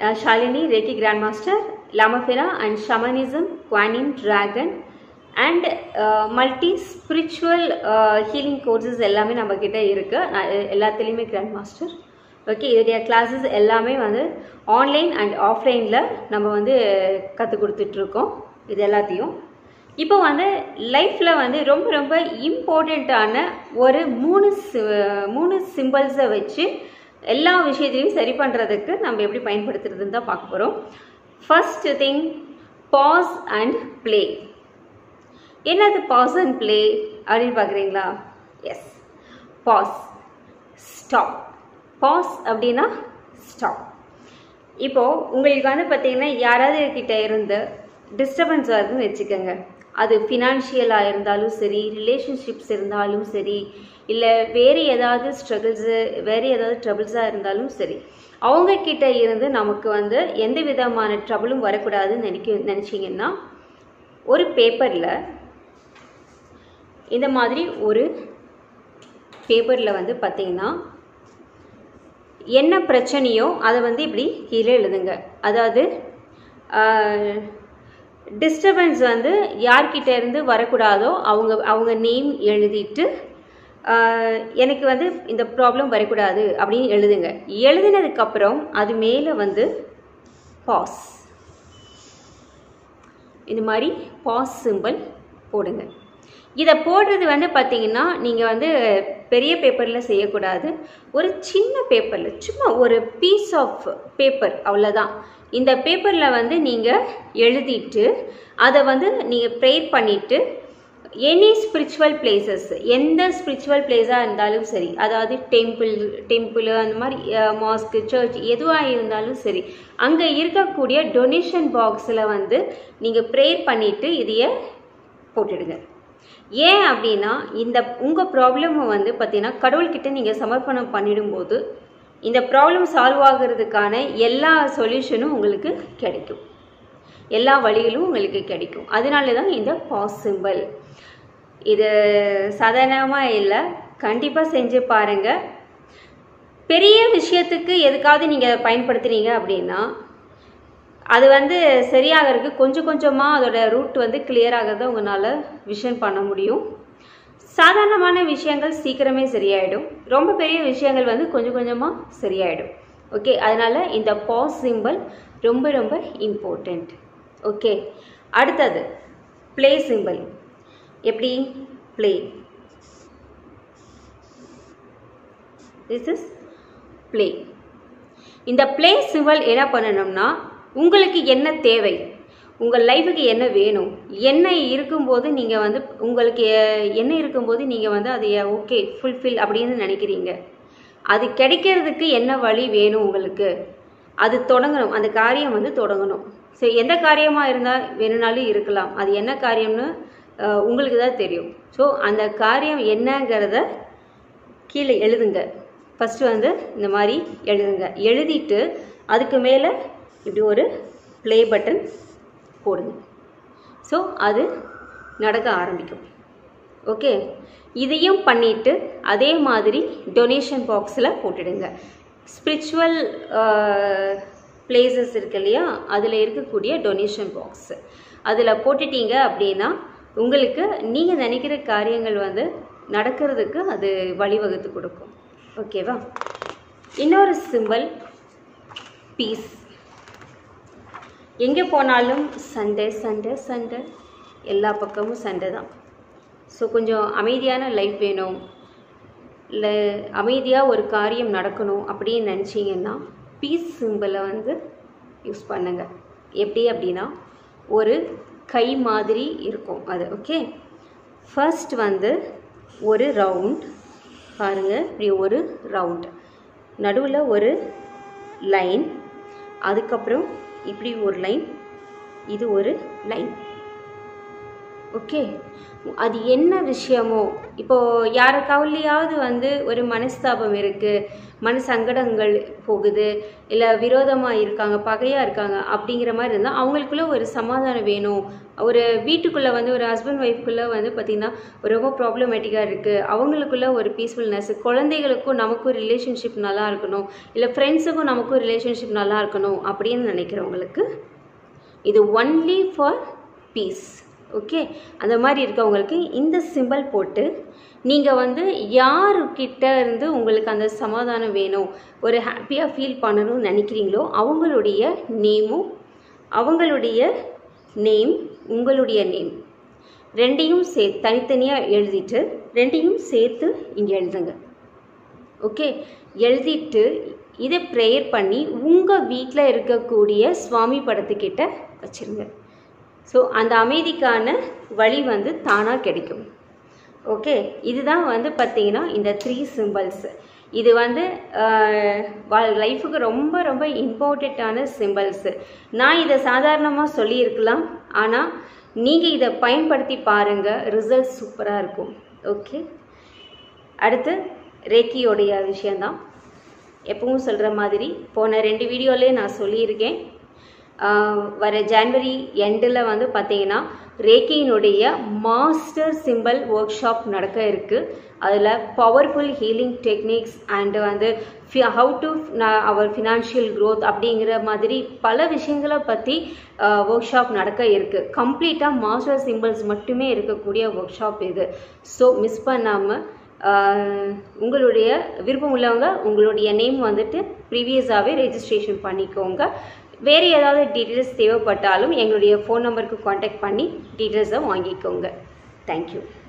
uh, Shalini, Reiki Grandmaster, Lamafera and Shamanism, Quanin, Dragon and multi spiritual healing courses எல்லாமே நம்மக்கிட்ட இருக்குது நான் எ- எல்லாத்துலேயுமே கிராண்ட் மாஸ்டர் ஓகே இதோடைய கிளாஸஸ் எல்லாமே வந்து ஆன்லைன் அண்ட் ஆஃப்லைனில் நம்ம வந்து கற்றுக் கொடுத்துட்ருக்கோம் இது எல்லாத்தையும் இப்போ வந்து லைஃப்பில் வந்து ரொம்ப ரொம்ப இம்பார்ட்டண்ட்டான ஒரு மூணு சி- மூணு சிம்பிள்ஸை வச்சு எல்லா விஷயத்தையும் சரி பண்ணுறதுக்கு நம்ம எப்படி பயன்படுத்துறதுன்னு தான் பார்க்க போகிறோம் first thing pause and play என்னது பாஸ் அண்ட் ப்ளே அப்படின்னு பார்க்குறீங்களா எஸ் பாஸ் ஸ்டாப் பாஸ் அப்படின்னா ஸ்டாப் இப்போது உங்களுக்கு வந்து பார்த்தீங்கன்னா யாராவது கிட்ட இருந்து டிஸ்டர்பன்ஸ் வருதுன்னு வச்சுக்கோங்க அது ஃபினான்ஷியலாக இருந்தாலும் சரி ரிலேஷன்ஷிப்ஸ் இருந்தாலும் சரி இல்லை வேறு ஏதாவது ஸ்ட்ரகிள்ஸு வேறு ஏதாவது ட்ரபிள்ஸாக இருந்தாலும் சரி அவங்க கிட்ட இருந்து நமக்கு வந்து எந்த விதமான ட்ரபிளும் வரக்கூடாதுன்னு நினைக்க நினச்சிங்கன்னா ஒரு பேப்பரில் இந்த மாதிரி ஒரு பேப்பரில் வந்து பார்த்தீங்கன்னா என்ன பிரச்சனையோ அதை வந்து இப்படி கீழே எழுதுங்க அதாவது டிஸ்டர்பன்ஸ் வந்து யார்கிட்ட இருந்து வரக்கூடாதோ அவங்க அவங்க நேம் எழுதிட்டு ஆஹ், எனக்கு வந்து இந்த ப்ராப்ளம் வரக்கூடாது அப்படின்னு எழுதுங்க எழுதினதுக்கப்புறம் அது மேலே வந்து பாஸ் இந்த மாதிரி பாஸ் சிம்பிள் போடுங்க இதை போடுறது வந்து பார்த்தீங்கன்னா நீங்கள் வந்து பெரிய பேப்பரில் செய்யக்கூடாது ஒரு சின்ன பேப்பரில் சும்மா ஒரு பீஸ் ஆஃப் பேப்பர் அவ்வளோதான் இந்த பேப்பரில் வந்து நீங்கள் எழுதிட்டு அதை வந்து நீங்கள் ப்ரேயர் பண்ணிவிட்டு எனி ஸ்பிரிச்சுவல் பிளேசஸ் எந்த ஸ்பிரிச்சுவல் பிளேஸாக இருந்தாலும் சரி அதாவது டெம்பிள் டெம்பிள் அந்த மாதிரி மாஸ்க்கு சர்ச் எதுவாக இருந்தாலும் சரி அங்கே இருக்கக்கூடிய டொனேஷன் பாக்ஸில் வந்து நீங்கள் ப்ரேயர் பண்ணிவிட்டு இதைய போட்டுடுங்க ஏன் அப்படின்னா இந்த உங்கள் ப்ராப்ளமை வந்து பார்த்தீங்கன்னா கடவுள்கிட்ட நீங்கள் சமர்ப்பணம் பண்ணிடும்போது இந்த ப்ராப்ளம் சால்வ் ஆகிறதுக்கான எல்லா சொல்யூஷனும் உங்களுக்கு கிடைக்கும் எல்லா வழிகளும் உங்களுக்கு கிடைக்கும் அதனால தான் இந்த பாஸ் சிம்பிள் இது சாதாரணமாக இல்லை கண்டிப்பாக செஞ்சு பாருங்கள் பெரிய விஷயத்துக்கு எதுக்காவது நீங்கள் பயன்படுத்துனீங்க அப்படின்னா அது வந்து சரியாகிறதுக்கு கொஞ்சம் கொஞ்சமாக அதோட ரூட் வந்து clear ஆகிறத உங்களால் விஷன் பண்ண முடியும் சாதாரணமான விஷயங்கள் சீக்கிரமே சரியாயிடும் ரொம்ப பெரிய விஷயங்கள் வந்து கொஞ்சம் கொஞ்சமாக சரியாயிடும் ஓகே அதனால் இந்த பாஸ் சிம்பிள் ரொம்ப ரொம்ப இம்பார்ட்டண்ட் ஓகே அடுத்தது ப்ளே சிம்பிள் எப்படி ப்ளே திஸ் இஸ் ப்ளே இந்த ப்ளே சிம்பிள் என்ன பண்ணணும்னா உங்களுக்கு என்ன தேவை உங்கள் லைஃபுக்கு என்ன வேணும் என்ன இருக்கும்போது நீங்கள் வந்து உங்களுக்கு எ- என்ன இருக்கும்போது நீங்கள் வந்து அதை ஓகே ஃபுல்ஃபில் அப்படின்னு நினைக்கிறீங்க அது கிடைக்கிறதுக்கு என்ன வழி வேணும் உங்களுக்கு அது தொடங்கணும் அந்த காரியம் வந்து தொடங்கணும் சரி எந்த காரியமாக இருந்தால் வேணும்னாலும் இருக்கலாம் அது என்ன காரியம்னு அஹ், உங்களுக்கு தான் தெரியும் ஸோ அந்த காரியம் என்னங்கிறத கீழே எழுதுங்க ஃபஸ்ட்டு வந்து இந்த மாதிரி எழுதுங்க எழுதிட்டு அதுக்கு மேலே இப்படி ஒரு ப்ளே பட்டன் போடுங்க ஸோ அது நடக்க ஆரம்பிக்கும் ஓகே இதையும் பண்ணிட்டு அதே மாதிரி டொனேஷன் பாக்ஸில் போட்டுடுங்க ஸ்பிரிச்சுவல் பிளேசஸ் இருக்கு இல்லையா அதில் இருக்கக்கூடிய டொனேஷன் பாக்ஸ் அதில் போட்டுட்டீங்க அப்படின்னா உங்களுக்கு நீங்கள் நினைக்கிற காரியங்கள் வந்து நடக்கிறதுக்கு அது வழிவகுத்து கொடுக்கும் ஓகேவா இன்னொரு சிம்பிள் பீஸ் எங்கே போனாலும் சண்டை சண்டை சண்டை எல்லா பக்கமும் சண்டை தான் ஸோ கொஞ்சம் அமைதியான லைஃப் வேணும் இல்லை அமைதியாக ஒரு காரியம் நடக்கணும் அப்படின்னு நினச்சிங்கன்னா பீஸ் சிம்பிளை வந்து யூஸ் பண்ணுங்க எப்படி அப்படின்னா ஒரு கை மாதிரி இருக்கும் அது ஓகே ஃபர்ஸ்ட் வந்து ஒரு ரவுண்ட் பாருங்கள் இப்படி ஒரு ரவுண்ட் நடுவில் ஒரு லைன் அதுக்கப்புறம் இப்படி ஒரு லைன் இது ஒரு லைன் ஓகே அது என்ன விஷயமோ இப்போது யாருக்காவலையாவது வந்து ஒரு மனஸ்தாபம் இருக்குது மன சங்கடங்கள் போகுது இல்லை விரோதமாக இருக்காங்க பகையாக இருக்காங்க அப்படிங்கிற மாதிரி இருந்தால் அவங்களுக்குள்ள ஒரு சமாதானம் வேணும் ஒரு வீட்டுக்குள்ளே வந்து ஒரு ஹஸ்பண்ட் ஒய்ஃப்குள்ளே வந்து பார்த்திங்கன்னா ரொம்ப ப்ராப்ளமேட்டிக்காக இருக்குது அவங்களுக்குள்ள ஒரு பீஸ்ஃபுல்னஸ் குழந்தைகளுக்கும் நமக்கும் ரிலேஷன்ஷிப் நல்லா இருக்கணும் இல்லை ஃப்ரெண்ட்ஸுக்கும் நமக்கும் ரிலேஷன்ஷிப் நல்லா இருக்கணும் அப்படின்னு நினைக்கிறவங்களுக்கு இது ஒன்லி ஃபார் பீஸ் ஓகே அந்த மாதிரி இருக்கவங்களுக்கு இந்த சிம்பிள் போட்டு நீங்கள் வந்து யாருக்கிட்ட இருந்து உங்களுக்கு அந்த சமாதானம் வேணும் ஒரு ஹாப்பியாக ஃபீல் பண்ணணும்னு நினைக்கிறீங்களோ அவங்களுடைய நேமும் அவங்களுடைய நேம் உங்களுடைய நேம் ரெண்டையும் சே தனித்தனியாக எழுதிட்டு ரெண்டையும் சேர்த்து இங்கே எழுதுங்க ஓகே எழுதிட்டு இதை ப்ரேயர் பண்ணி உங்கள் வீட்டில் இருக்கக்கூடிய சுவாமி படத்துக்கிட்ட வச்சுருங்க ஸோ அந்த அமைதிக்கான வழி வந்து தானாக கிடைக்கும் ஓகே இதுதான் வந்து பார்த்தீங்கன்னா இந்த த்ரீ சிம்பிள்ஸ் இது வந்து லைஃபுக்கு ரொம்ப ரொம்ப இம்பார்ட்டண்ட்டான சிம்பிள்ஸு நான் இதை சாதாரணமாக சொல்லியிருக்கலாம் ஆனால் நீங்கள் இதை பயன்படுத்தி பாருங்கள் ரிசல்ட் சூப்பராக இருக்கும் ஓகே அடுத்து ரேக்கியோடைய விஷயந்தான் எப்பவும் சொல்கிற மாதிரி போன ரெண்டு வீடியோலே நான் சொல்லியிருக்கேன் வர ஜான்வரி எண்டில் வந்து பார்த்தீங்கன்னா ரேக்கியினுடைய மாஸ்டர் சிம்பிள் ஒர்க் ஷாப் நடக்க இருக்குது அதில் பவர்ஃபுல் ஹீலிங் டெக்னிக்ஸ் அண்டு வந்து how to our financial growth அப்படிங்கிற மாதிரி பல விஷயங்களை பற்றி ஒர்க் ஷாப் நடக்க இருக்குது கம்ப்ளீட்டாக மாஸ்டர் சிம்பிள்ஸ் மட்டுமே இருக்கக்கூடிய ஒர்க் ஷாப் இது ஸோ மிஸ் பண்ணாமல் உங்களுடைய விருப்பம் உள்ளவங்க உங்களுடைய நேம் வந்துட்டு ப்ரீவியஸாகவே ரெஜிஸ்ட்ரேஷன் பண்ணிக்கோங்க வேறு ஏதாவது டீட்டெயில்ஸ் தேவைப்பட்டாலும் எங்களுடைய ஃபோன் நம்பருக்கு காண்டாக்ட் பண்ணி டீட்டெயில்ஸை வாங்கிக்கோங்க தேங்க்யூ